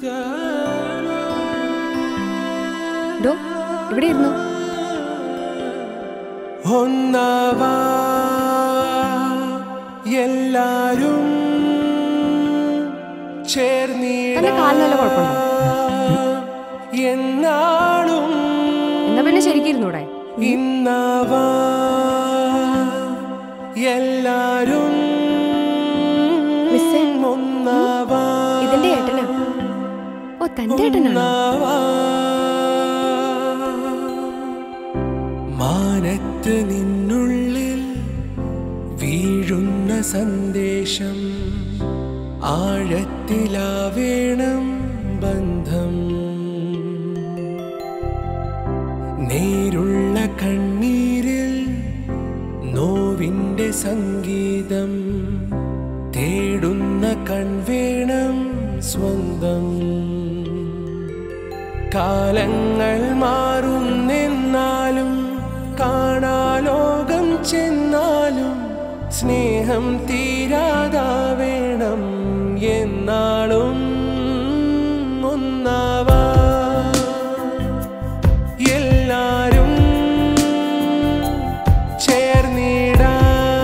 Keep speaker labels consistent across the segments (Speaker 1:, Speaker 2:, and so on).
Speaker 1: ഡോ ഇവിടെ ഇരുന്നു
Speaker 2: ഒന്നാവാ എല്ലാരും ചേർന്നീട
Speaker 1: തന്റെ കാലിന് വല്ല കുഴപ്പമുണ്ടോ
Speaker 2: എന്നാളും
Speaker 1: എന്നാ പിന്നെ ശരിക്കും ഇരുന്നൂടെ
Speaker 2: ഇന്നാവാ എല്ലാരും
Speaker 1: മിസ്സേ
Speaker 2: ഒന്നാവാ
Speaker 1: ഇതിന്റെ ഏട്ടനാ ഓ തന്റെ ഏട്ടനാണോ
Speaker 2: ഒന്നാവാ. മാനത്ത് നിന്നുള്ളിൽ വീഴുന്ന സന്ദേശം ആഴത്തിലാവേണം ബന്ധം നേരുള്ള കണ്ണീരിൽ നോവിൻ്റെ സംഗീതം തേടുന്ന കൺവേണം സ്വന്തം കാലങ്ങൾ മാറുന്നെന്നാലും കാണാലോകം ചെന്നാലും സ്നേഹം തീരാതാ വേണം എന്നാളും ഒന്നാവാ എല്ലാരും ചേർന്നിടാ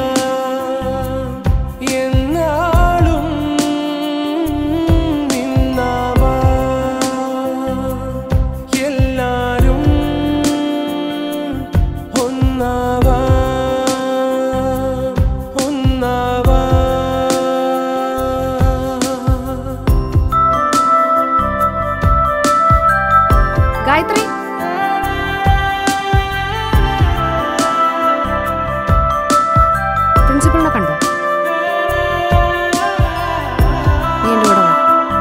Speaker 2: എന്നാളും നിന്നാവാ എല്ലാരും ഒന്നാവാ ഒന്നാവാ
Speaker 1: ഗായത്രി പ്രിൻസിപ്പളിനെ കണ്ടോ നീ എൻ്റെ കൂടെ വാ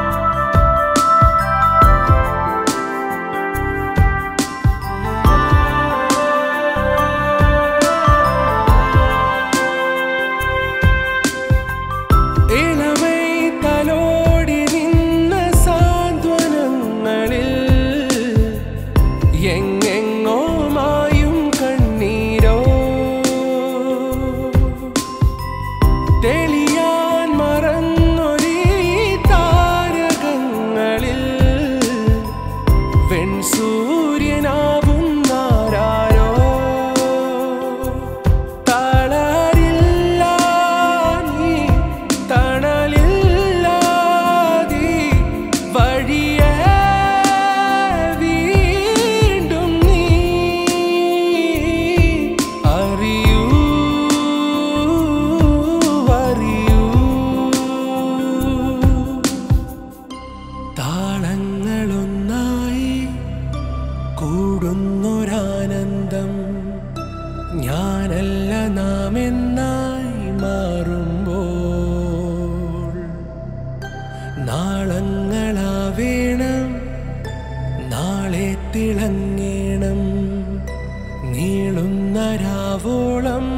Speaker 2: ഇളമൈ തലോടി നിന്ന സാന്ത്വനങ്ങളിൽ എങ്ങെങ്ങോ മായും കണ്ണീരോ തെളിയാൻ മറന്നൊരീ താരകങ്ങളിൽ വെൺസൂര്യനാവുന്നാരോ തളരില്ല നീ തണലില്ലാതി വഴിയേ വീണ്ടും നീ അറിയൂ അറിയൂ താളങ്ങളൊന്നായി കൂടുന്നൊരാനന്ദം ഞാനല്ല നാം എന്നായി മാറുമ്പോൾ നാളങ്ങളാവേണം നാളെ തിളങ്ങേണം നീളുന്ന രാവോളം